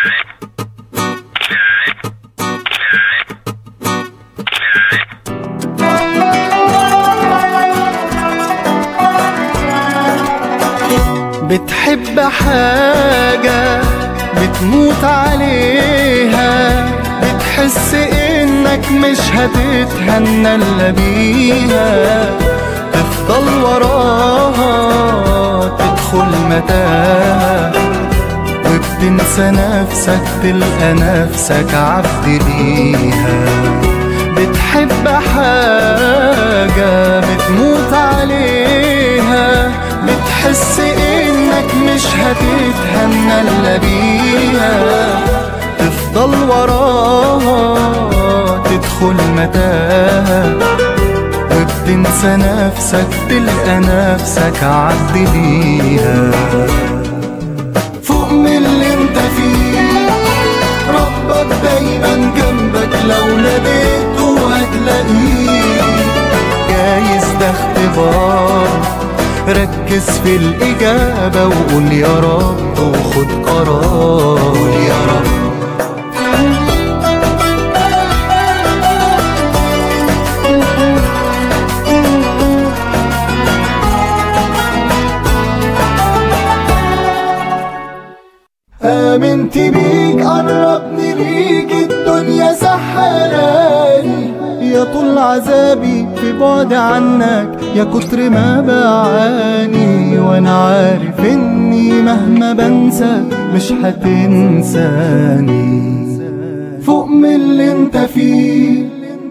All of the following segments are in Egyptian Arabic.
بتحب حاجة بتموت عليها بتحس انك مش هتتهنى الا بيها تفضل وراها تدخل متاهة وبتنسى نفسك تلقى نفسك عبد ليها بتحب حاجة بتموت عليها بتحس انك مش هتتهنى الا بيها تفضل وراها تدخل متاهة وبتنسى نفسك تلقى نفسك عبد ليها فوق من اللي انت فيه ربك دايما جنبك لو ناديته هتلاقيه جايز ده اختبار ركز في الإجابة وقول يا رب وخد قرار قول يا رب آمنت بيك قربني ليك الدنيا سحراني يا طول عذابي في بعد عنك يا كتر ما بعاني وانا عارف اني مهما بنسى مش هتنساني فوق من اللي انت فيه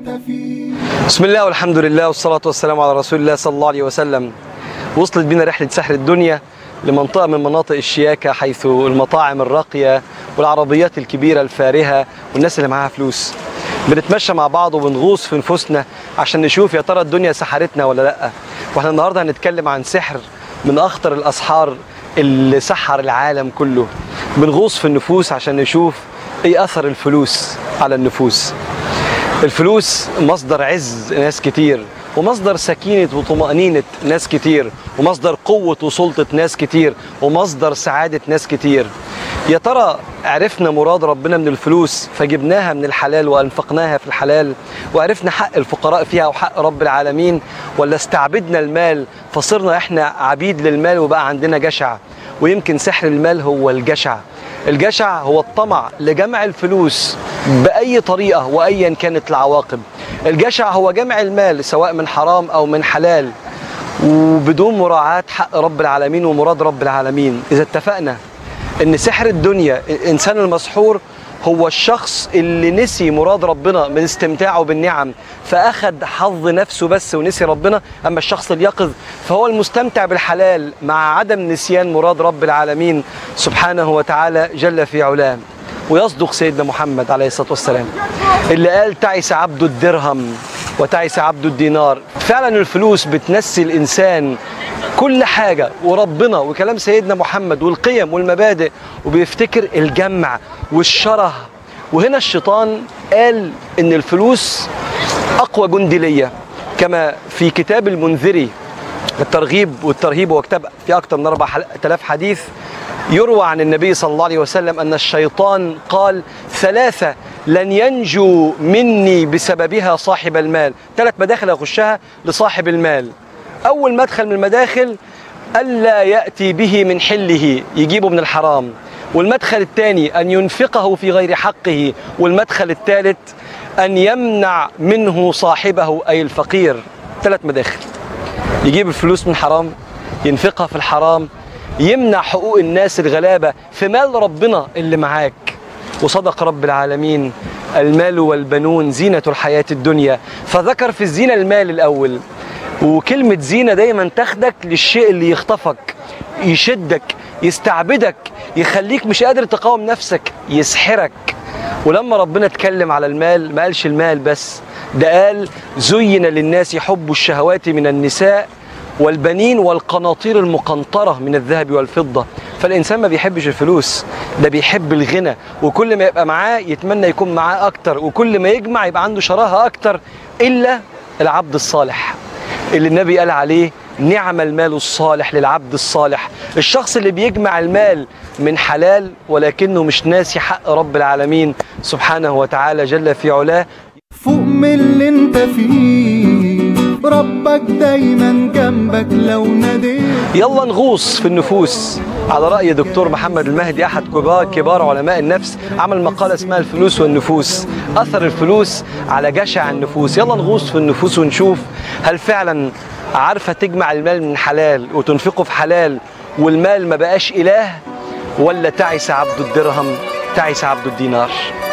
بسم الله والحمد لله والصلاة والسلام على رسول الله صلى الله عليه وسلم وصلت بنا رحلة سحر الدنيا لمنطقة من مناطق الشياكة حيث المطاعم الراقية والعربيات الكبيرة الفارهة والناس اللي معاها فلوس بنتمشى مع بعض وبنغوص في نفوسنا عشان نشوف يا ترى الدنيا سحرتنا ولا لا واحنا النهارده هنتكلم عن سحر من اخطر الاسحار اللي سحر العالم كله بنغوص في النفوس عشان نشوف ايه اثر الفلوس على النفوس الفلوس مصدر عز ناس كتير ومصدر سكينة وطمأنينة ناس كتير ومصدر قوة وسلطة ناس كتير ومصدر سعادة ناس كتير يا ترى عرفنا مراد ربنا من الفلوس فجبناها من الحلال وأنفقناها في الحلال وعرفنا حق الفقراء فيها وحق رب العالمين ولا استعبدنا المال فصرنا احنا عبيد للمال وبقى عندنا جشع ويمكن سحر المال هو الجشع الجشع هو الطمع لجمع الفلوس بأي طريقة وأيا كانت العواقب الجشع هو جمع المال سواء من حرام أو من حلال وبدون مراعاة حق رب العالمين ومراد رب العالمين إذا اتفقنا ان سحر الدنيا الانسان المسحور هو الشخص اللي نسي مراد ربنا من استمتاعه بالنعم فاخذ حظ نفسه بس ونسي ربنا اما الشخص اليقظ فهو المستمتع بالحلال مع عدم نسيان مراد رب العالمين سبحانه وتعالى جل في علاه ويصدق سيدنا محمد عليه الصلاه والسلام اللي قال تعس عبد الدرهم وتعس عبد الدينار فعلا الفلوس بتنسي الانسان كل حاجة وربنا وكلام سيدنا محمد والقيم والمبادئ وبيفتكر الجمع والشره وهنا الشيطان قال ان الفلوس اقوى جندي ليا كما في كتاب المنذري الترغيب والترهيب هو كتاب في اكثر من 4000 حديث يروى عن النبي صلى الله عليه وسلم ان الشيطان قال ثلاثه لن ينجو مني بسببها صاحب المال ثلاث مداخل يخشها لصاحب المال أول مدخل من المداخل ألا يأتي به من حله يجيبه من الحرام والمدخل الثاني أن ينفقه في غير حقه والمدخل الثالث أن يمنع منه صاحبه أي الفقير ثلاث مداخل يجيب الفلوس من حرام ينفقها في الحرام يمنع حقوق الناس الغلابة في مال ربنا اللي معاك وصدق رب العالمين المال والبنون زينة الحياة الدنيا فذكر في الزينة المال الأول وكلمة زينة دايما تاخدك للشيء اللي يخطفك يشدك يستعبدك يخليك مش قادر تقاوم نفسك يسحرك ولما ربنا اتكلم على المال ما قالش المال بس ده قال زين للناس حب الشهوات من النساء والبنين والقناطير المقنطرة من الذهب والفضة فالإنسان ما بيحبش الفلوس ده بيحب الغنى وكل ما يبقى معاه يتمنى يكون معاه أكتر وكل ما يجمع يبقى عنده شراهة أكتر إلا العبد الصالح اللي النبي قال عليه نعم المال الصالح للعبد الصالح الشخص اللي بيجمع المال من حلال ولكنه مش ناسي حق رب العالمين سبحانه وتعالى جل في علاه فوق من اللي انت فيه ربك دايما جنبك لو ناديت يلا نغوص في النفوس على رأي دكتور محمد المهدي أحد كبار, كبار علماء النفس عمل مقالة اسمها الفلوس والنفوس أثر الفلوس على جشع النفوس يلا نغوص في النفوس ونشوف هل فعلا عارفة تجمع المال من حلال وتنفقه في حلال والمال ما بقاش إله ولا تعس عبد الدرهم تعس عبد الدينار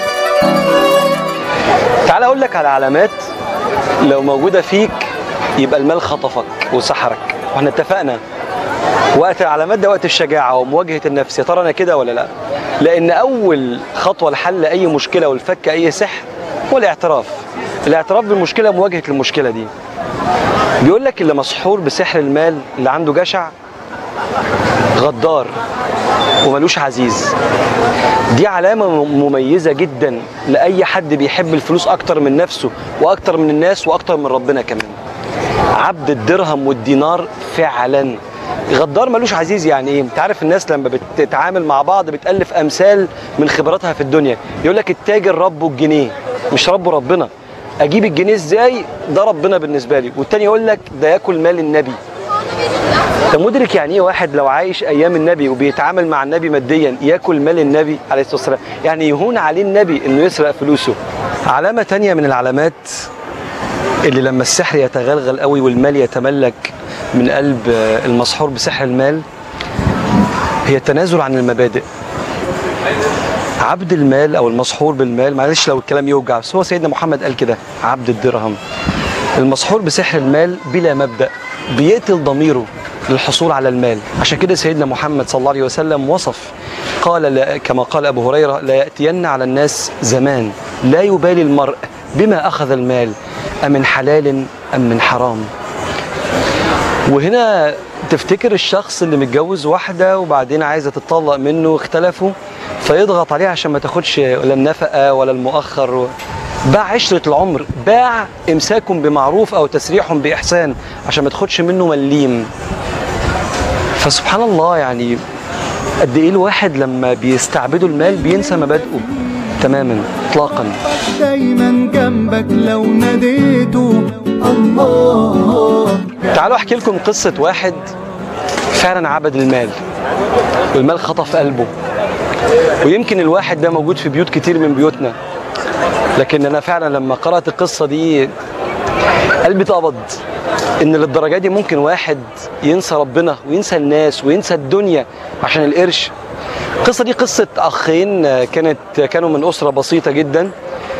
تعال أقول لك على علامات لو موجودة فيك يبقى المال خطفك وسحرك واحنا اتفقنا وقت العلامات ده وقت الشجاعة ومواجهة النفس يا ترى أنا كده ولا لا لأن أول خطوة لحل أي مشكلة والفك أي سحر هو الاعتراف الاعتراف بالمشكلة مواجهة المشكلة دي بيقول لك اللي مسحور بسحر المال اللي عنده جشع غدار وملوش عزيز دي علامة مميزة جدا لأي حد بيحب الفلوس أكتر من نفسه وأكتر من الناس وأكتر من ربنا كمان عبد الدرهم والدينار فعلا غدار ملوش عزيز يعني ايه انت عارف الناس لما بتتعامل مع بعض بتالف امثال من خبراتها في الدنيا يقول لك التاجر ربه الجنيه مش ربه ربنا اجيب الجنيه ازاي ده ربنا بالنسبه لي والتاني يقول لك ده ياكل مال النبي انت مدرك يعني ايه واحد لو عايش ايام النبي وبيتعامل مع النبي ماديا ياكل مال النبي عليه الصلاه والسلام يعني يهون عليه النبي انه يسرق فلوسه علامه تانية من العلامات اللي لما السحر يتغلغل قوي والمال يتملك من قلب المسحور بسحر المال هي التنازل عن المبادئ عبد المال او المسحور بالمال معلش لو الكلام يوجع بس هو سيدنا محمد قال كده عبد الدرهم المسحور بسحر المال بلا مبدا بيقتل ضميره للحصول على المال عشان كده سيدنا محمد صلى الله عليه وسلم وصف قال لا كما قال ابو هريره لا ياتين على الناس زمان لا يبالي المرء بما اخذ المال أمن حلال أم من حرام وهنا تفتكر الشخص اللي متجوز واحدة وبعدين عايزة تتطلق منه واختلفوا فيضغط عليها عشان ما تاخدش ولا النفقة ولا المؤخر باع عشرة العمر باع إمساك بمعروف أو تسريح بإحسان عشان ما تاخدش منه مليم فسبحان الله يعني قد إيه الواحد لما بيستعبدوا المال بينسى مبادئه تماما اطلاقا دايما جنبك لو ناديته الله تعالوا احكي لكم قصة واحد فعلا عبد المال والمال خطف قلبه ويمكن الواحد ده موجود في بيوت كتير من بيوتنا لكن انا فعلا لما قرأت القصة دي قلبي اتقبض ان للدرجة دي ممكن واحد ينسى ربنا وينسى الناس وينسى الدنيا عشان القرش القصه دي قصه اخين كانت كانوا من اسره بسيطه جدا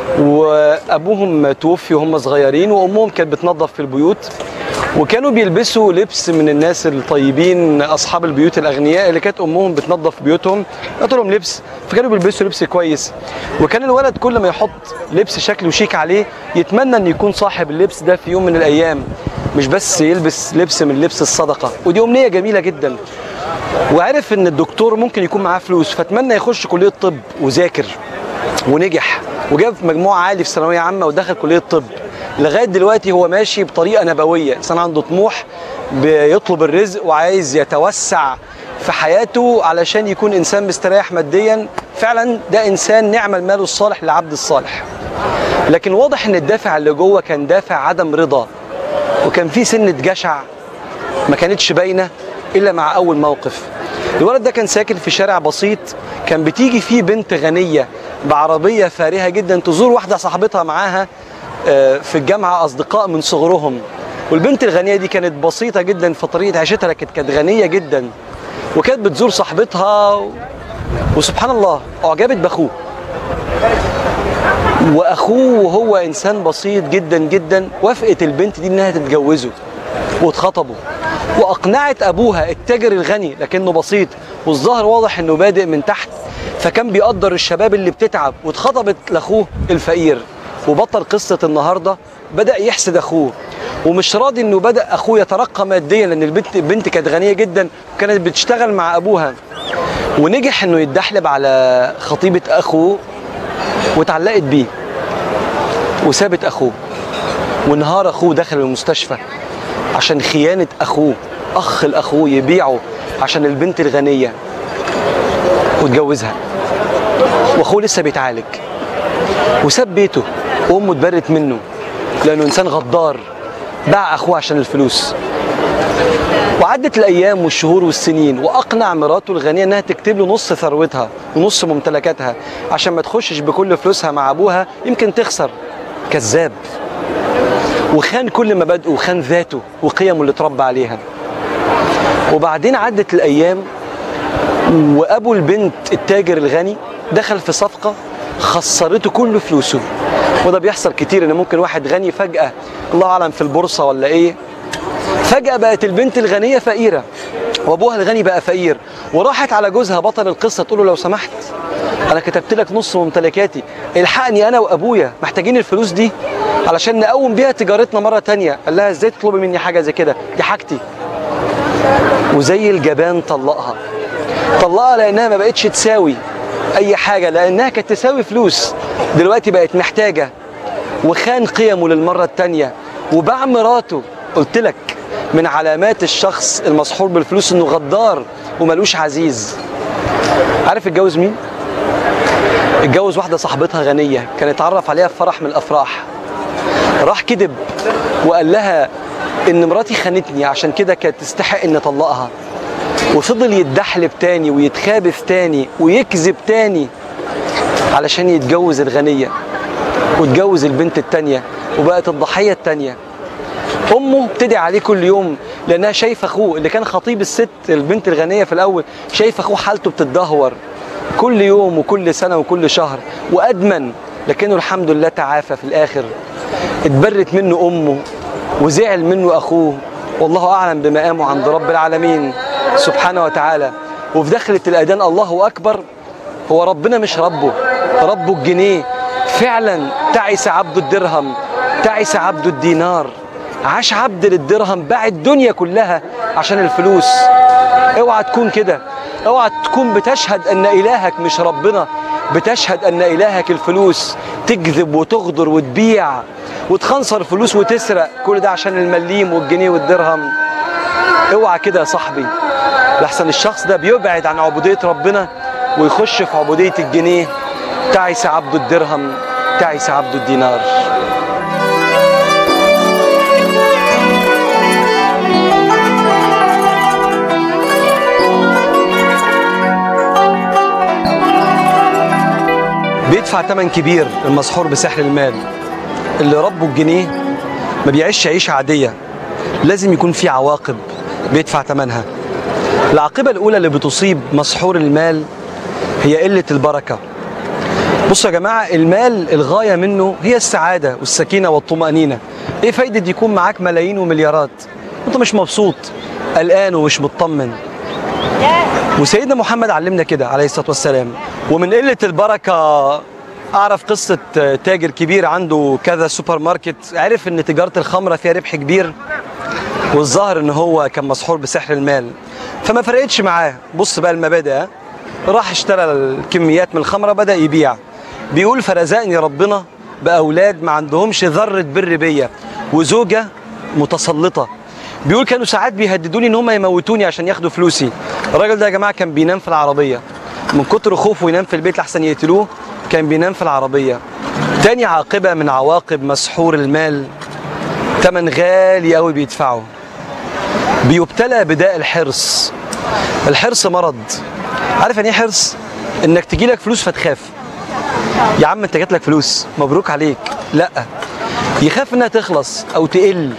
وابوهم توفي وهم صغيرين وامهم كانت بتنظف في البيوت وكانوا بيلبسوا لبس من الناس الطيبين اصحاب البيوت الاغنياء اللي كانت امهم بتنظف بيوتهم قالت لهم لبس فكانوا بيلبسوا لبس كويس وكان الولد كل ما يحط لبس شكله شيك عليه يتمنى ان يكون صاحب اللبس ده في يوم من الايام مش بس يلبس لبس من لبس الصدقه ودي امنيه جميله جدا وعرف ان الدكتور ممكن يكون معاه فلوس فاتمنى يخش كليه طب وذاكر ونجح وجاب مجموع عالي في ثانويه عامه ودخل كليه طب لغايه دلوقتي هو ماشي بطريقه نبويه انسان عنده طموح بيطلب الرزق وعايز يتوسع في حياته علشان يكون انسان مستريح ماديا فعلا ده انسان نعم المال الصالح للعبد الصالح لكن واضح ان الدافع اللي جوه كان دافع عدم رضا وكان في سنه جشع ما كانتش باينه الا مع اول موقف الولد ده كان ساكن في شارع بسيط كان بتيجي فيه بنت غنيه بعربيه فارهه جدا تزور واحده صاحبتها معاها في الجامعه اصدقاء من صغرهم والبنت الغنيه دي كانت بسيطه جدا في طريقه عيشتها لكن كانت غنيه جدا وكانت بتزور صاحبتها و... وسبحان الله اعجبت باخوه واخوه وهو انسان بسيط جدا جدا وافقت البنت دي انها تتجوزه واتخطبوا واقنعت ابوها التاجر الغني لكنه بسيط والظاهر واضح انه بادئ من تحت فكان بيقدر الشباب اللي بتتعب واتخطبت لاخوه الفقير وبطل قصه النهارده بدا يحسد اخوه ومش راضي انه بدا اخوه يترقى ماديا لان البنت البنت كانت غنيه جدا وكانت بتشتغل مع ابوها ونجح انه يتدحلب على خطيبه اخوه واتعلقت بيه وسابت اخوه ونهار اخوه دخل المستشفى عشان خيانة أخوه أخ لأخوه يبيعه عشان البنت الغنية واتجوزها وأخوه لسه بيتعالج وساب بيته وأمه اتبرت منه لأنه إنسان غدار باع أخوه عشان الفلوس وعدت الايام والشهور والسنين واقنع مراته الغنيه انها تكتب له نص ثروتها ونص ممتلكاتها عشان ما تخشش بكل فلوسها مع ابوها يمكن تخسر كذاب وخان كل مبادئه وخان ذاته وقيمه اللي اتربى عليها وبعدين عدت الايام وابو البنت التاجر الغني دخل في صفقه خسرته كل فلوسه وده بيحصل كتير ان ممكن واحد غني فجاه الله اعلم في البورصه ولا ايه فجأة بقت البنت الغنية فقيرة وابوها الغني بقى فقير وراحت على جوزها بطل القصة تقول له لو سمحت انا كتبت لك نص ممتلكاتي الحقني انا وابويا محتاجين الفلوس دي علشان نقوم بيها تجارتنا مرة تانية قال لها ازاي تطلبي مني حاجة زي كده دي حاجتي وزي الجبان طلقها طلقها لانها ما بقتش تساوي اي حاجة لانها كانت تساوي فلوس دلوقتي بقت محتاجة وخان قيمه للمرة التانية وباع مراته قلت لك من علامات الشخص المسحور بالفلوس انه غدار وملوش عزيز عارف اتجوز مين اتجوز واحده صاحبتها غنيه كان اتعرف عليها في فرح من الافراح راح كذب وقال لها ان مراتي خانتني عشان كده كانت تستحق ان اطلقها وفضل يتدحلب تاني ويتخابث تاني ويكذب تاني علشان يتجوز الغنيه واتجوز البنت التانيه وبقت الضحيه التانيه امه بتدعي عليه كل يوم لانها شايفه اخوه اللي كان خطيب الست البنت الغنيه في الاول شايفه اخوه حالته بتتدهور كل يوم وكل سنه وكل شهر وادمن لكنه الحمد لله تعافى في الاخر اتبرت منه امه وزعل منه اخوه والله اعلم بمقامه عند رب العالمين سبحانه وتعالى وفي دخلة الاذان الله اكبر هو ربنا مش ربه ربه الجنيه فعلا تعس عبد الدرهم تعس عبد الدينار عاش عبد للدرهم باع الدنيا كلها عشان الفلوس اوعى تكون كده اوعى تكون بتشهد ان الهك مش ربنا بتشهد ان الهك الفلوس تكذب وتغدر وتبيع وتخنصر فلوس وتسرق كل ده عشان المليم والجنيه والدرهم اوعى كده يا صاحبي لحسن الشخص ده بيبعد عن عبودية ربنا ويخش في عبودية الجنيه تعس عبد الدرهم تعس عبد الدينار بيدفع ثمن كبير المسحور بسحر المال اللي ربه الجنيه ما بيعيش عيشة عادية لازم يكون في عواقب بيدفع ثمنها العاقبة الأولى اللي بتصيب مسحور المال هي قلة البركة بصوا يا جماعة المال الغاية منه هي السعادة والسكينة والطمأنينة ايه فايدة يكون معاك ملايين ومليارات انت مش مبسوط قلقان ومش مطمن وسيدنا محمد علمنا كده عليه الصلاة والسلام ومن قلة البركة أعرف قصة تاجر كبير عنده كذا سوبر ماركت عرف إن تجارة الخمرة فيها ربح كبير والظاهر إن هو كان مسحور بسحر المال فما فرقتش معاه بص بقى المبادئ ها؟ راح اشترى الكميات من الخمرة بدأ يبيع بيقول فرزقني ربنا بأولاد ما عندهمش ذرة بر بيا وزوجة متسلطة بيقول كانوا ساعات بيهددوني ان هم يموتوني عشان ياخدوا فلوسي الراجل ده يا جماعه كان بينام في العربيه من كتر خوفه ينام في البيت لحسن يقتلوه كان بينام في العربيه تاني عاقبه من عواقب مسحور المال تمن غالي قوي بيدفعه بيبتلى بداء الحرص الحرص مرض عارف يعني ايه حرص انك تجيلك فلوس فتخاف يا عم انت جات لك فلوس مبروك عليك لا يخاف انها تخلص او تقل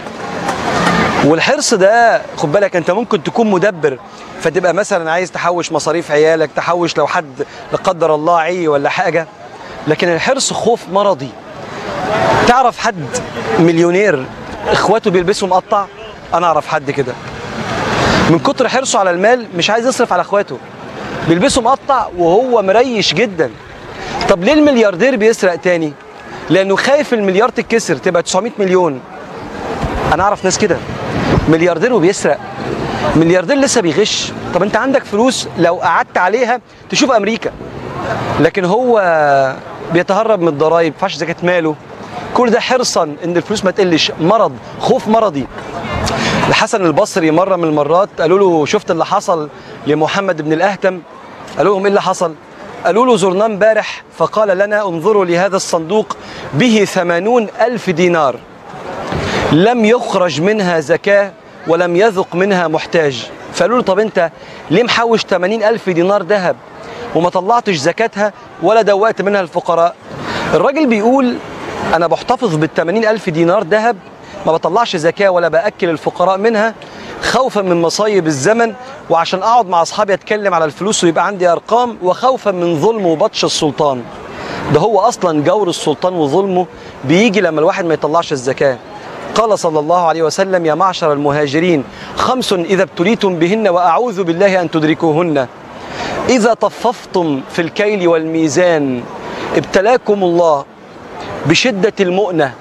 والحرص ده خد بالك انت ممكن تكون مدبر فتبقى مثلا عايز تحوش مصاريف عيالك تحوش لو حد لا قدر الله عي ولا حاجه لكن الحرص خوف مرضي تعرف حد مليونير اخواته بيلبسوا مقطع انا اعرف حد كده من كتر حرصه على المال مش عايز يصرف على اخواته بيلبسوا مقطع وهو مريش جدا طب ليه الملياردير بيسرق تاني لانه خايف المليار تتكسر تبقى 900 مليون انا اعرف ناس كده ملياردير وبيسرق ملياردير لسه بيغش طب انت عندك فلوس لو قعدت عليها تشوف امريكا لكن هو بيتهرب من الضرايب فاش زكاة ماله كل ده حرصا ان الفلوس ما تقلش مرض خوف مرضي الحسن البصري مرة من المرات قالوا له شفت اللي حصل لمحمد بن الأهتم قالوا لهم إيه اللي حصل قالوا له زرناه امبارح فقال لنا انظروا لهذا الصندوق به ثمانون ألف دينار لم يخرج منها زكاة ولم يذق منها محتاج فقالوا له طب انت ليه محوش 80 ألف دينار ذهب وما طلعتش زكاتها ولا دوقت منها الفقراء الراجل بيقول أنا بحتفظ بال 80 ألف دينار ذهب ما بطلعش زكاة ولا بأكل الفقراء منها خوفا من مصايب الزمن وعشان أقعد مع أصحابي أتكلم على الفلوس ويبقى عندي أرقام وخوفا من ظلم وبطش السلطان ده هو أصلا جور السلطان وظلمه بيجي لما الواحد ما يطلعش الزكاة قال صلى الله عليه وسلم يا معشر المهاجرين خمس إذا ابتليتم بهن وأعوذ بالله أن تدركوهن إذا طففتم في الكيل والميزان ابتلاكم الله بشدة المؤنة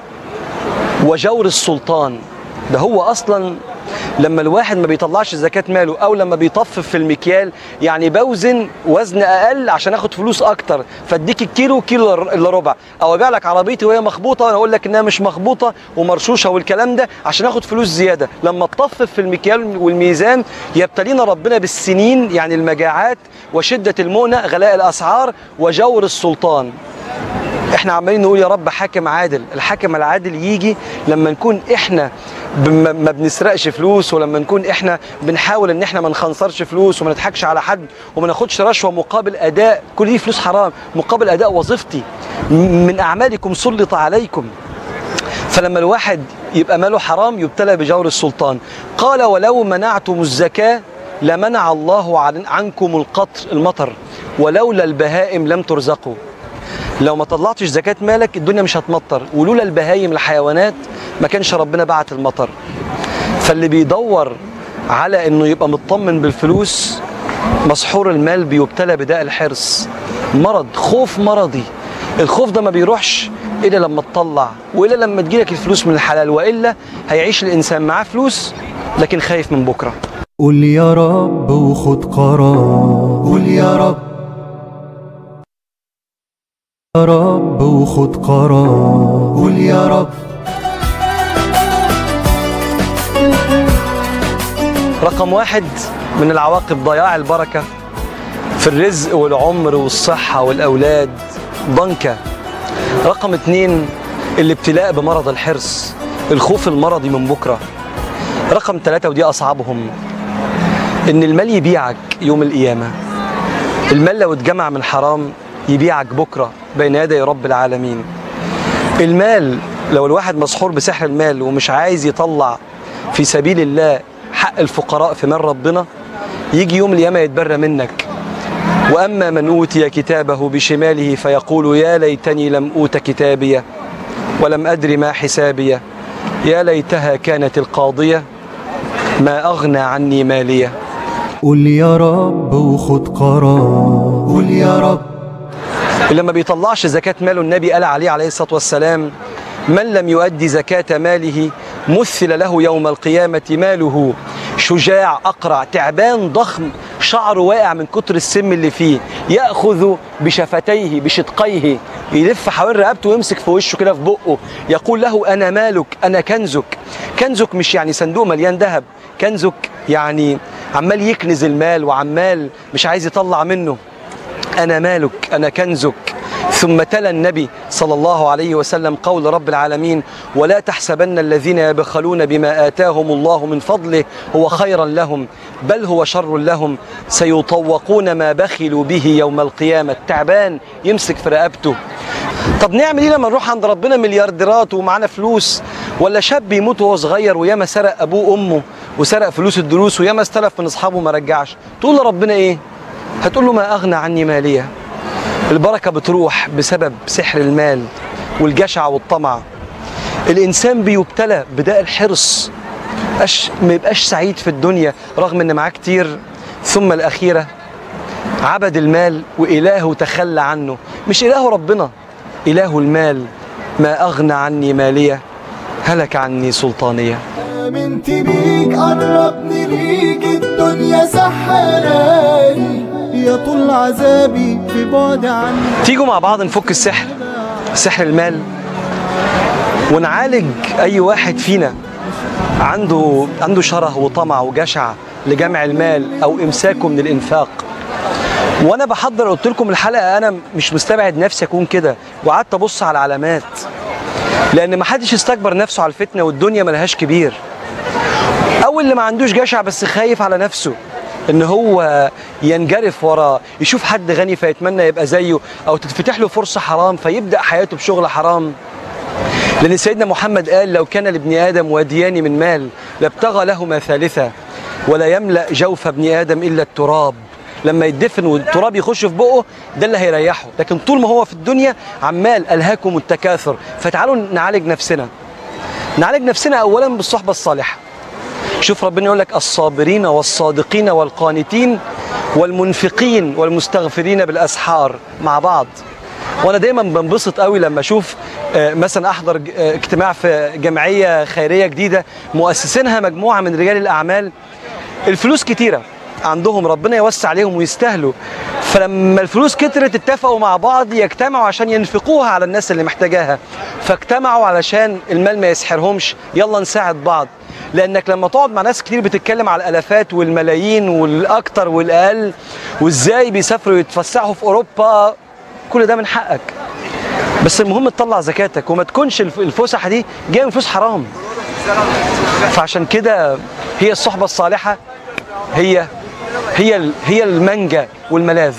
وجور السلطان ده هو أصلا لما الواحد ما بيطلعش زكاة ماله أو لما بيطفف في المكيال يعني بوزن وزن أقل عشان آخد فلوس أكتر فاديك الكيلو كيلو إلا ربع أو أبيع لك عربيتي وهي مخبوطة وأنا أقول لك إنها مش مخبوطة ومرشوشة والكلام ده عشان آخد فلوس زيادة لما تطفف في المكيال والميزان يبتلينا ربنا بالسنين يعني المجاعات وشدة المؤنة غلاء الأسعار وجور السلطان احنا عمالين نقول يا رب حاكم عادل الحاكم العادل يجي لما نكون احنا بم- ما بنسرقش فلوس ولما نكون احنا بنحاول ان احنا ما نخنصرش فلوس وما نضحكش على حد وما ناخدش رشوه مقابل اداء كل دي فلوس حرام مقابل اداء وظيفتي م- من اعمالكم سلط عليكم فلما الواحد يبقى ماله حرام يبتلى بجور السلطان قال ولو منعتم الزكاة لمنع الله عن- عنكم القطر المطر ولولا البهائم لم ترزقوا لو ما طلعتش زكاة مالك الدنيا مش هتمطر ولولا البهايم الحيوانات ما كانش ربنا بعت المطر فاللي بيدور على انه يبقى مطمن بالفلوس مسحور المال بيبتلى بداء الحرص مرض خوف مرضي الخوف ده ما بيروحش الا لما تطلع والا لما تجيلك الفلوس من الحلال والا هيعيش الانسان معاه فلوس لكن خايف من بكره قول يا رب وخد قرار قول يا رب يا رب وخد قرار قول يا رب رقم واحد من العواقب ضياع البركة في الرزق والعمر والصحة والأولاد ضنكة رقم اتنين الابتلاء بمرض الحرص الخوف المرضي من بكرة رقم ثلاثة ودي أصعبهم إن المال يبيعك يوم القيامة المال لو اتجمع من حرام يبيعك بكرة بين يدي رب العالمين المال لو الواحد مسحور بسحر المال ومش عايز يطلع في سبيل الله حق الفقراء في مال ربنا يجي يوم القيامة يتبرى منك وأما من أوتي كتابه بشماله فيقول يا ليتني لم أوت كتابيه ولم أدر ما حسابيه يا ليتها كانت القاضية ما أغنى عني ماليه قول يا رب وخد قرار قول يا رب اللي ما بيطلعش زكاة ماله النبي قال عليه عليه الصلاة والسلام من لم يؤدي زكاة ماله مثل له يوم القيامة ماله شجاع أقرع تعبان ضخم شعره واقع من كتر السم اللي فيه يأخذ بشفتيه بشدقيه يلف حوالين رقبته ويمسك في وشه كده في بقه يقول له أنا مالك أنا كنزك كنزك مش يعني صندوق مليان ذهب كنزك يعني عمال يكنز المال وعمال مش عايز يطلع منه أنا مالك أنا كنزك ثم تلا النبي صلى الله عليه وسلم قول رب العالمين ولا تحسبن الذين يبخلون بما آتاهم الله من فضله هو خيرا لهم بل هو شر لهم سيطوقون ما بخلوا به يوم القيامة تعبان يمسك في رقبته طب نعمل ايه لما نروح عند ربنا مليارديرات ومعانا فلوس ولا شاب يموت وهو صغير وياما سرق ابوه وامه وسرق فلوس الدروس وياما استلف من اصحابه ما رجعش تقول لربنا ايه هتقول له ما اغنى عني ماليه البركه بتروح بسبب سحر المال والجشع والطمع الانسان بيبتلى بداء الحرص أش ما يبقاش سعيد في الدنيا رغم ان معاه كتير ثم الاخيره عبد المال والهه تخلى عنه مش اله ربنا اله المال ما اغنى عني ماليه هلك عني سلطانيه آمنت بيك قربني ليك الدنيا سحراني يا طول عذابي في بعد عني تيجوا مع بعض نفك السحر سحر المال ونعالج اي واحد فينا عنده عنده شره وطمع وجشع لجمع المال او امساكه من الانفاق وانا بحضر قلت لكم الحلقه انا مش مستبعد نفسي اكون كده وقعدت ابص على العلامات لان ما حدش يستكبر نفسه على الفتنه والدنيا ملهاش كبير او اللي ما عندوش جشع بس خايف على نفسه ان هو ينجرف ورا يشوف حد غني فيتمنى يبقى زيه او تتفتح له فرصه حرام فيبدا حياته بشغل حرام لان سيدنا محمد قال لو كان لابن ادم واديان من مال لابتغى لهما ثالثه ولا يملا جوف ابن ادم الا التراب لما يدفن والتراب يخش في بقه ده اللي هيريحه لكن طول ما هو في الدنيا عمال الهاكم التكاثر فتعالوا نعالج نفسنا نعالج نفسنا اولا بالصحبه الصالحه شوف ربنا يقول لك الصابرين والصادقين والقانتين والمنفقين والمستغفرين بالاسحار مع بعض وانا دايما بنبسط قوي لما اشوف آه، مثلا احضر ج- آه، اجتماع في جمعيه خيريه جديده مؤسسينها مجموعه من رجال الاعمال الفلوس كتيره عندهم ربنا يوسع عليهم ويستاهلوا فلما الفلوس كترت اتفقوا مع بعض يجتمعوا عشان ينفقوها على الناس اللي محتاجاها فاجتمعوا علشان المال ما يسحرهمش يلا نساعد بعض لانك لما تقعد مع ناس كتير بتتكلم على الالافات والملايين والاكتر والاقل وازاي بيسافروا يتفسحوا في اوروبا كل ده من حقك بس المهم تطلع زكاتك وما تكونش الف- الفسح دي جايه من فلوس حرام فعشان كده هي الصحبه الصالحه هي هي ال- هي المنجا والملاذ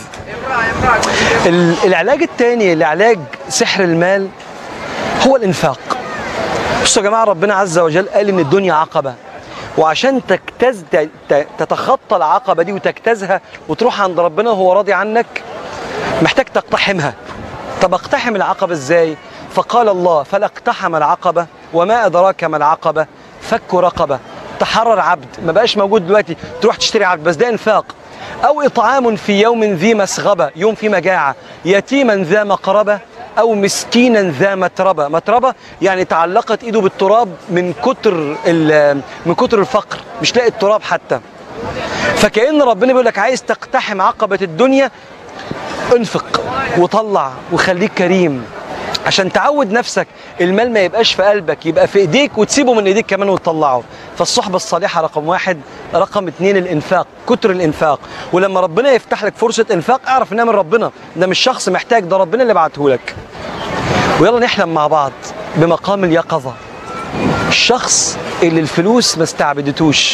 ال- العلاج الثاني لعلاج سحر المال هو الانفاق بصوا يا جماعه ربنا عز وجل قال ان الدنيا عقبه وعشان تجتاز ت- ت- تتخطى العقبه دي وتجتازها وتروح عند ربنا وهو راضي عنك محتاج تقتحمها طب اقتحم العقبة ازاي فقال الله فلا اقتحم العقبة وما أدراك ما العقبة فك رقبة تحرر عبد ما بقاش موجود دلوقتي تروح تشتري عبد بس ده انفاق أو إطعام في يوم ذي مسغبة يوم في مجاعة يتيما ذا مقربة أو مسكينا ذا متربة متربة يعني تعلقت إيده بالتراب من كتر ال- من كتر الفقر مش لاقي التراب حتى فكأن ربنا بيقول لك عايز تقتحم عقبة الدنيا انفق وطلع وخليك كريم عشان تعود نفسك المال ما يبقاش في قلبك يبقى في ايديك وتسيبه من ايديك كمان وتطلعه فالصحبة الصالحة رقم واحد رقم اتنين الانفاق كتر الانفاق ولما ربنا يفتح لك فرصة انفاق اعرف انها من ربنا ده مش شخص محتاج ده ربنا اللي بعته لك ويلا نحلم مع بعض بمقام اليقظة الشخص اللي الفلوس ما استعبدتوش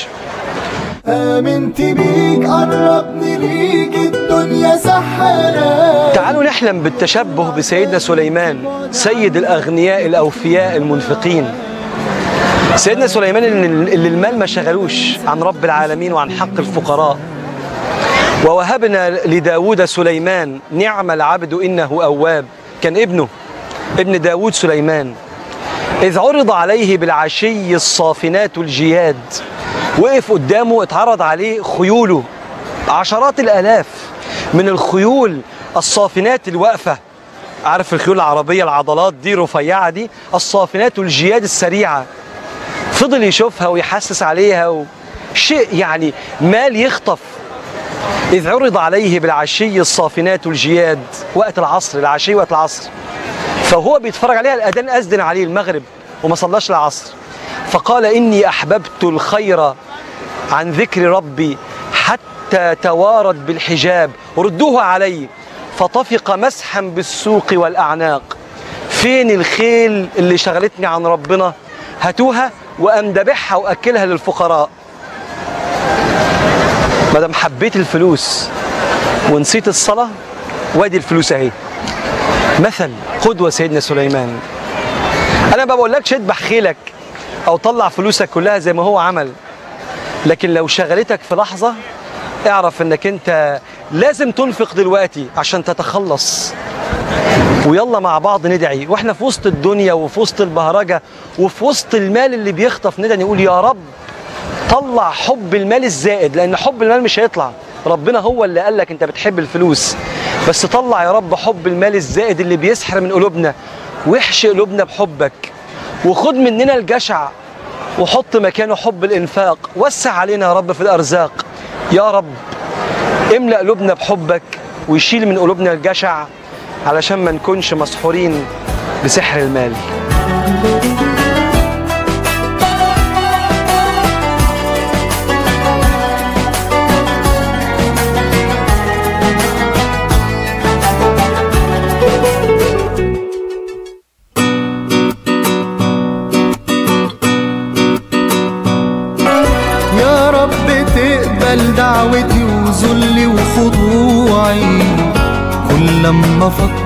آمنت بيك قربني ليك الدنيا سحراني تعالوا نحلم بالتشبه بسيدنا سليمان سيد الأغنياء الأوفياء المنفقين سيدنا سليمان اللي اللي المال ما شغلوش عن رب العالمين وعن حق الفقراء ووهبنا لداود سليمان نعم العبد إنه أواب كان ابنه ابن داود سليمان إذ عرض عليه بالعشي الصافنات الجياد وقف قدامه اتعرض عليه خيوله عشرات الآلاف من الخيول الصافنات الواقفة عارف الخيول العربية العضلات دي رفيعة دي الصافنات الجياد السريعة فضل يشوفها ويحسس عليها و... شيء يعني مال يخطف إذ عرض عليه بالعشي الصافنات الجياد وقت العصر العشي وقت العصر فهو بيتفرج عليها الأذان أذن عليه المغرب وما صلاش العصر فقال إني أحببت الخير عن ذكر ربي حتى توارت بالحجاب ردوها علي فطفق مسحا بالسوق والأعناق فين الخيل اللي شغلتني عن ربنا هاتوها وأم دبحها وأكلها للفقراء مادام حبيت الفلوس ونسيت الصلاة وادي الفلوس اهي مثل قدوة سيدنا سليمان أنا ما بقولكش اذبح خيلك أو طلع فلوسك كلها زي ما هو عمل لكن لو شغلتك في لحظة اعرف انك انت لازم تنفق دلوقتي عشان تتخلص ويلا مع بعض ندعي واحنا في وسط الدنيا وفي وسط البهرجة وفي وسط المال اللي بيخطف ندعي نقول يا رب طلع حب المال الزائد لان حب المال مش هيطلع ربنا هو اللي قال لك انت بتحب الفلوس بس طلع يا رب حب المال الزائد اللي بيسحر من قلوبنا واحشي قلوبنا بحبك وخد مننا الجشع وحط مكانه حب الانفاق وسع علينا يا رب في الارزاق يا رب املأ قلوبنا بحبك ويشيل من قلوبنا الجشع علشان ما نكونش مسحورين بسحر المال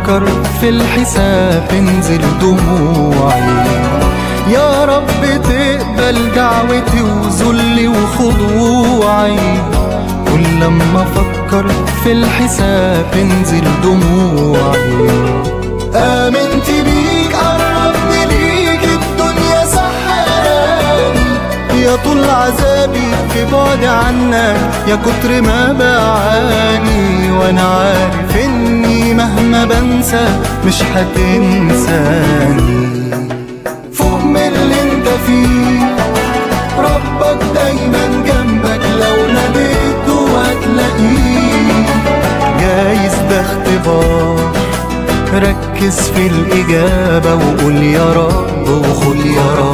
افكر في الحساب تنزل دموعي يا رب تقبل دعوتي وذلي وخضوعي كل لما افكر في الحساب تنزل دموعي آمنت بيك قربني ليك الدنيا سحراني يا طول عذابي في بعد عنك يا كتر ما بعاني وانا عارف اني مهما بنسى مش هتنساني فوق من اللي انت فيه ربك دايما جنبك لو ناديته هتلاقيه جايز ده اختبار ركز في الإجابة وقول يا رب وخد يا رب